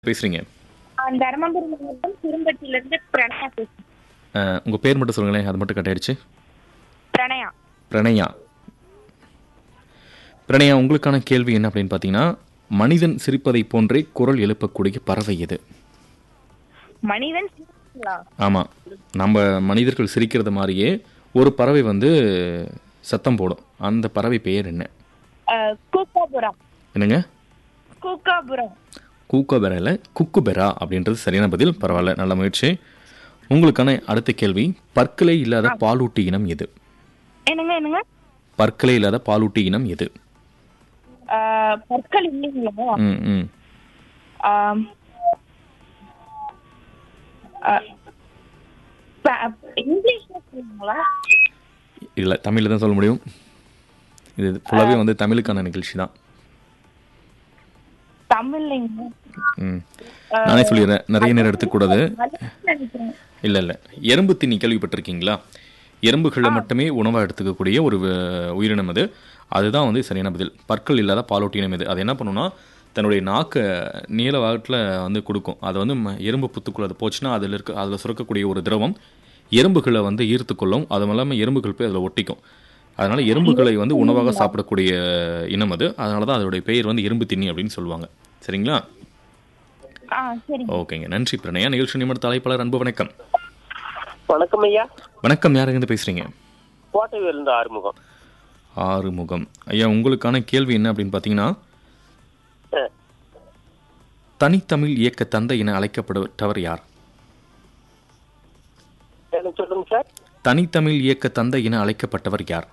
பேசுறீங்க ஆஹ் தருமபுரி மாவட்டம் குறும்பட்டியிலிருந்து பிரணயா பேசுறேன் அஹ், உங்க பேர் மட்டும் சொல்லுங்களேன் அது மட்டும் கட்டாயிடுச்சு பிரணயா பிரணயா பிரணயா உங்களுக்கான கேள்வி என்ன அப்படின்னு பார்த்தீங்கன்னா மனிதன் சிரிப்பதை போன்றே குரல் எழுப்பக்கூடிய பறவை எது மனிதன் சிரிப்புங்களா? ஆமாம் நம்ம மனிதர்கள் சிரிக்கிறது மாதிரியே ஒரு பறவை வந்து சத்தம் போடும் அந்த பறவை பெயர் என்ன ஆஹ் கூக்காபுரம் என்னங்க கூக்காபுரம் கூக்கோபெரால குக்குபெரா அப்படின்றது சரியான பதில் பரவாயில்ல நல்ல முயற்சி உங்களுக்கான அடுத்த கேள்வி பற்களே இல்லாத பாலூட்டி இனம் எது என்னங்க என்னங்க பற்களே இல்லாத பாலூட்டி இனம் எது ஆஹ் பற்கள் இல்லைங்களா ம் ம் ஆம். ஆஹ் ப- இங்கிலீஷ்ல சொல்லுங்களா இல்லை தமிழில் தான் சொல்ல முடியும் இது ஃபுல்லாகவே வந்து தமிழுக்கான நிகழ்ச்சி தான் தமிழ்லைங்க ம் நானே சொல்லிடுறேன் நிறைய நேரம் எடுத்துக்கூடாது மலையாளம் நினைக்கிறேன் இல்லை இல்லை எறும்பு திண்ணி கேள்விப்பட்டிருக்கீங்களா எறும்புகளை மட்டுமே உணவாக எடுத்துக்கக்கூடிய ஒரு அஹ், உயிரினம் அது அதுதான் வந்து சரியான பதில் பற்கள் இல்லாத பாலூட்டி இனம் இது அது என்ன பண்ணுன்னா தன்னுடைய நாக்கை நீல வாட்டில் வந்து கொடுக்கும் அது வந்து ம- எறும்பு புத்துக்குள்ள அது போச்சுன்னா அதில் இருக்க அதில் சுரக்கக்கூடிய ஒரு திரவம் எறும்புகளை வந்து ஈர்த்து கொள்ளும் அதுவும் இல்லாமல் எறும்புகள் போய் அதில் ஒட்டிக்கும் அதனால் எறும்புகளை வந்து உணவாக சாப்பிடக்கூடிய இனம் அது அதனால தான் அதோடைய பெயர் வந்து எறும்பு திண்ணி அப்படின்னு சொல்லுவாங்க சரிங்களா ஆ சரி ஓகேங்க நன்றி பிரணயா நிகழ்ச்சி நிமிட தலைப்பாளர் அன்பு வணக்கம் வணக்கம் ஐயா வணக்கம் யாருங்க பேசுறீங்க கோட்டையிலிருந்து ஆறுமுகம் ஆறுமுகம் ஐயா உங்களுக்கான கேள்வி என்ன அப்படின்னு பார்த்தீங்கன்னா ஆ, தனித்தமிழ் இயக்க தந்தை என அழைக்கப்பட்டவர் யார் எனக்கு சொல்லுங்க சார் தனித்தமிழ் இயக்க தந்தை என அழைக்கப்பட்டவர் யார்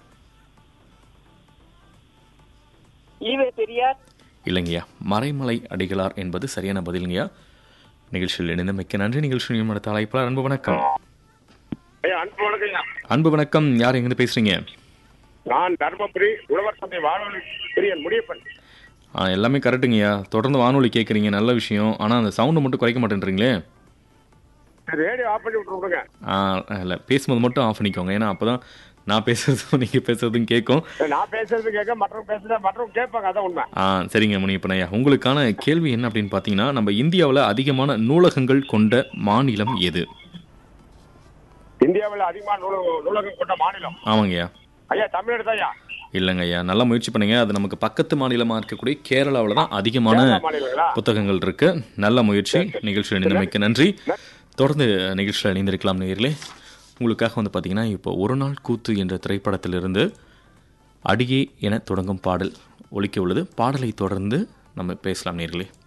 ஈவே பெரியார் இல்லைங்கய்யா மறைமலை அடிகளார் என்பது சரியான பதிலுங்கய்யா நிகழ்ச்சியில் இணைந்தமைக்க நன்றி நிகழ்ச்சி நிமிட தலைப்பாளர் அன்பு வணக்கம் ஐயா அன்பு வணக்கம்யா அன்பு வணக்கம் யார் எங்கிருந்து பேசுறீங்க நான் தர்மபுரி உழவர் சந்தை வானொலி பிரியன் முடியப்பன் ஆ எல்லாமே கரெக்டுங்கய்யா தொடர்ந்து வானொலி கேட்குறீங்க நல்ல விஷயம் ஆனால் அந்த சவுண்டை மட்டும் குறைக்க மாட்டேன்றீங்களே ரேடியோ ஆஃப் பண்ணி விட்டு விடுங்க ஆ இல்லை பேசும்போது மட்டும் ஆஃப் பண்ணிக்கோங்க ஏன்னா அப்போ தான் நான் பேசுறதும் நீங்கள் பேசுறதும் கேட்கும் நான் பேசுறது கேட்க மற்றவங்க பேசுறத மற்றவங்க கேட்பாங்க அதான் உண்மை ஆ சரிங்க முனியப்பன் ஐயா உங்களுக்கான கேள்வி என்ன அப்படின்னு பார்த்தீங்கன்னா நம்ம இந்தியாவில் அதிகமான நூலகங்கள் கொண்ட மாநிலம் எது இந்தியாவில் அதிகமான நூல நூலகம் கொண்ட மாநிலம் ஆமாங்கய்யா ஐயா தமிழ்நாடு தான் ஐயா இல்லைங்க ஐயா நல்லா முயற்சி பண்ணுங்க அது நமக்கு பக்கத்து மாநிலமாக இருக்கக்கூடிய கேரளாவில் தான் அதிகமான கேரளா மாநிலங்களா புத்தகங்கள் இருக்கு நல்ல முயற்சி நிகழ்ச்சியில் இணைந்தமைக்க நன்றி தொடர்ந்து நிகழ்ச்சியில் இணைந்திருக்கலாம் நேர்களே உங்களுக்காக வந்து பார்த்தீங்கன்னா இப்போ ஒரு நாள் கூத்து என்ற திரைப்படத்திலிருந்து அடியே என தொடங்கும் பாடல் ஒலிக்க உள்ளது பாடலை தொடர்ந்து நம்ம பேசலாம் நேர்களே